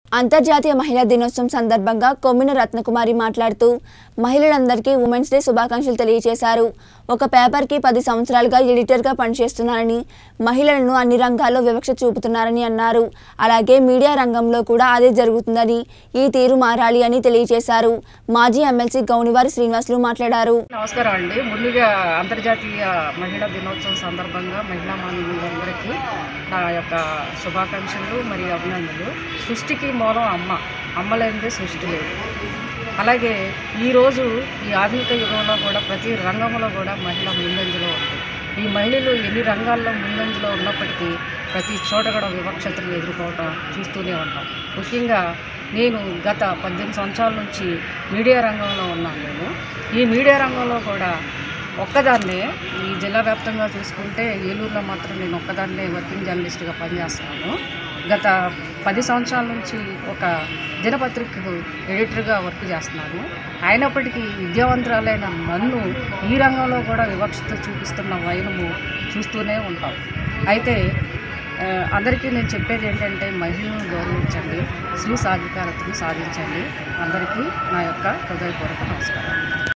అంతర్జాతీయ మహిళా దినోత్సవం సందర్భంగా కొమ్మిన రత్నకుమారి మాట్లాడుతూ మహిళలందరికీ ఉమెన్స్ డే శుభాకాంక్షలు తెలియజేశారు ఒక పేపర్కి పది సంవత్సరాలుగా ఎడిటర్గా పనిచేస్తున్నారని మహిళలను అన్ని రంగాల్లో వివక్ష చూపుతున్నారని అన్నారు అలాగే మీడియా రంగంలో కూడా అదే జరుగుతుందని ఈ తీరు మారాలి అని తెలియజేశారు మాజీ ఎమ్మెల్సీ గౌనివారి శ్రీనివాసులు మాట్లాడారు నమస్కారం అండి ముందుగా అంతర్జాతీయ మహిళా దినోత్సవం సందర్భంగా మహిళా మానవులందరికీ నా యొక్క శుభాకాంక్షలు మరియు అభినందనలు సృష్టికి మూలం అమ్మ అమ్మ లేనిదే సృష్టి లేదు అలాగే ఈరోజు ఈ ఆధునిక యుగంలో కూడా ప్రతి రంగంలో కూడా మహిళ ముందంజలో ఉంది ఈ మహిళలు ఎన్ని రంగాల్లో ముందంజలో ఉన్నప్పటికీ ప్రతి చోట కూడా వివక్షతను ఎదుర్కోవడం చూస్తూనే ఉంటాం ముఖ్యంగా నేను గత పద్దెనిమిది సంవత్సరాల నుంచి మీడియా రంగంలో ఉన్నాను నేను ఈ మీడియా రంగంలో కూడా ఒక్కదాన్నే ఈ జిల్లా వ్యాప్తంగా చూసుకుంటే ఏలూరులో మాత్రం నేను ఒక్కదాన్నే వర్కింగ్ జర్నలిస్ట్గా పనిచేస్తున్నాను గత పది సంవత్సరాల నుంచి ఒక దినపత్రికకు ఎడిటర్గా వర్క్ చేస్తున్నాను అయినప్పటికీ విద్యావంతురాలైన నన్ను ఈ రంగంలో కూడా వివక్షత చూపిస్తున్న వైనము చూస్తూనే ఉంటాం అయితే ఆ, అందరికీ నేను చెప్పేది ఏంటంటే మహిళలను గౌరవించండి స్త్రీ సాధికారతను సాధించండి అందరికీ నా యొక్క హృదయపూర్వక నమస్కారం